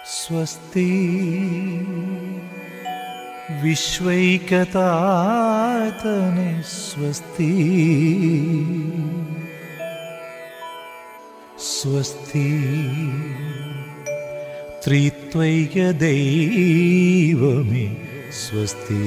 സ്വസ്തി വിശ്വൈകതാതനെ സ്വസ്തി സ്വസ്തി ത്രിത്വൈക ദൈവമേ സ്വസ്തി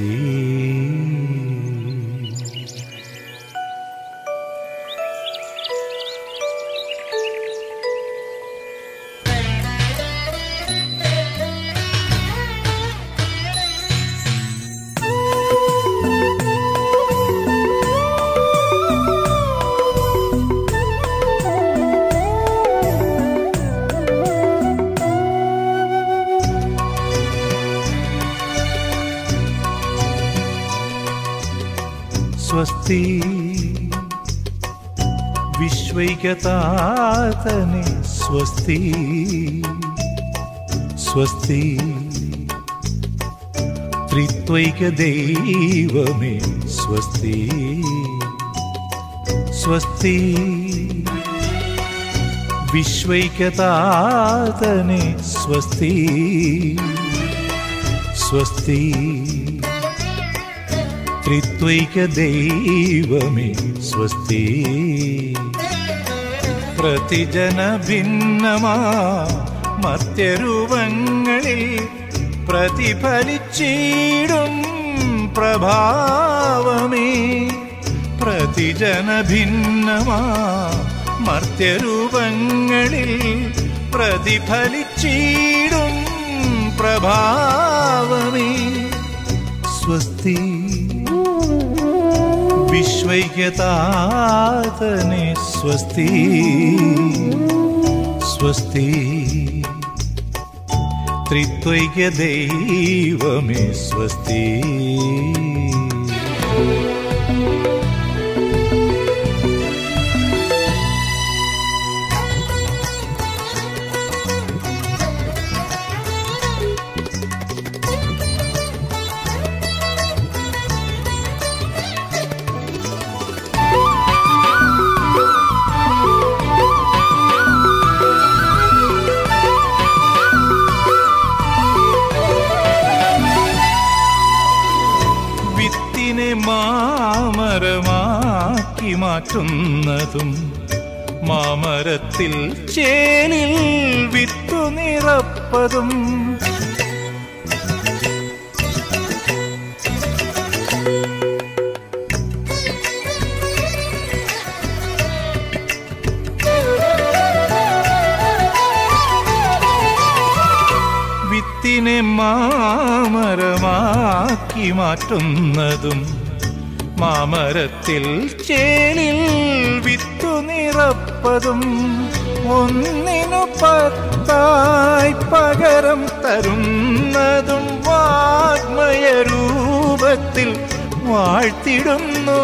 സ്വസ്തി വിശ്വൈകതാതനെ സ്വസ്തി സ്വസ്തി ത്രിത്വൈക ദൈവമേ സ്വസ്തി സ്വസ്തി വിശ്വൈകതാതനെ സ്വസ്തി സ്വസ്തി ത്രിത്വൈക ദൈവമേ സ്വസ്തി പ്രതിജന ഭിന്നമാ മർത്യരൂപങ്ങളിൽ പ്രതിഫലിച്ചിടും പ്രഭാവമേ പ്രതിജന ഭിന്നമാ മർത്യരൂപങ്ങളിൽ പ്രതിഫലിച്ചിടും പ്രഭാവമേ സ്വസ്തി വിശ്വൈകതാതനെ സ്വസ്തി സ്വസ്തി ത്രിത്വൈക ദൈവമേ സ്വസ്തി വിത്തിനെ മാമരമാക്കി മാറ്റുന്നതും മാമരത്തിൽ ചേലിൽ വിത്തു നിറപ്പതും വിത്തിനെ മാമരമാക്കി മാറ്റുന്നതും മാമരത്തിൽ ചേലിൽ വിത്തു നിറപ്പതും ഒന്നിനു പത്തായി പകരം തരുന്നതും വാഗ്മയ രൂപത്തിൽ വാഴ്ത്തിടുന്നു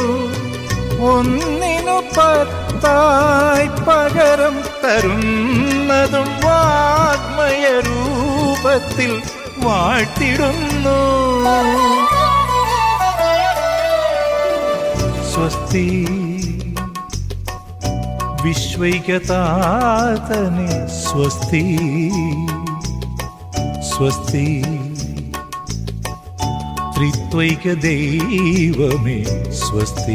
ഒന്നിനു പത്തായി പകരം തരുന്നതും വാഗ്മയ രൂപത്തിൽ വാഴ്ത്തിടുന്നു സ്വസ്തി വിശ്വൈകതാതനെ സ്വസ്തി സ്വസ്തി ത്രിത്വൈക ദൈവമേ സ്വസ്തി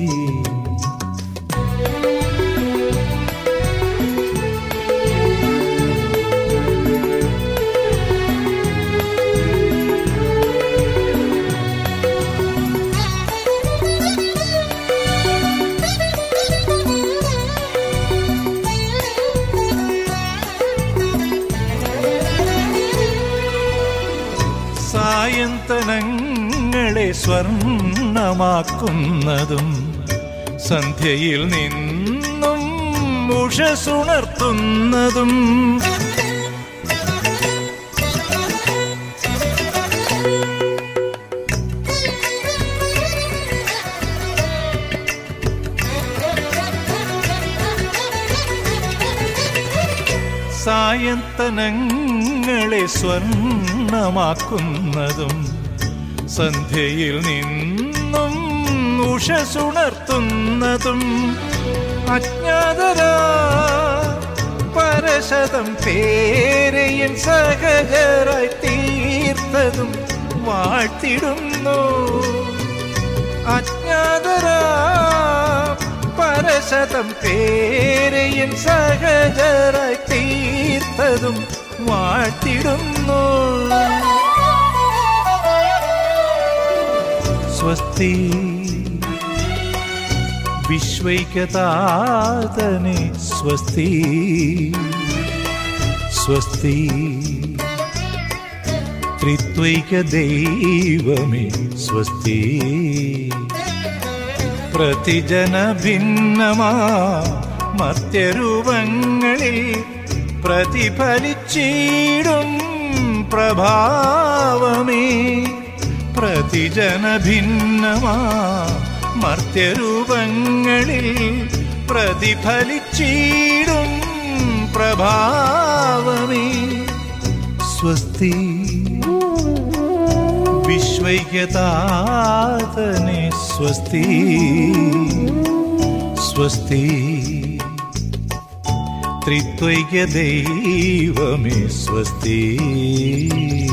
സായന്തനങ്ങളെ സ്വർണമാക്കുന്നതും സന്ധ്യയിൽ നിന്നും ഉഷസുണർത്തുന്നതും സായന്തനങ്ങളെ സ്വർണമാക്കുന്നതും സന്ധ്യയിൽ നിന്നും ഉഷസുണർത്തുന്നതും അജ്ഞാതരാ പരശതം പേരെയൻ സഹജരായി തീർത്തതും വാഴ്ത്തിടുന്നു അജ്ഞാതരാ പരശതം പേരെയൻ സഹജരായി തീർത്തതും വാഴ്ത്തിടുന്നു സ്വസ്തി വിശ്വൈകതാതനെ സ്വസ്തി സ്വസ്തി ത്രിത്വൈക ദൈവമേ സ്വസ്തി പ്രതിജന ഭിന്നമാ മർത്യരൂപങ്ങളിൽ പ്രതിഫലിച്ചിടും പ്രഭാവമേ പ്രതിജന ഭിന്നമാ മർത്യരൂപങ്ങളിൽ പ്രതിഫലിച്ചിടും പ്രഭാവമേ സ്വസ്തി വിശ്വൈകതാതനെ സ്വസ്തി സ്വസ്തി ത്രിത്വൈക ദൈവമേ സ്വസ്തി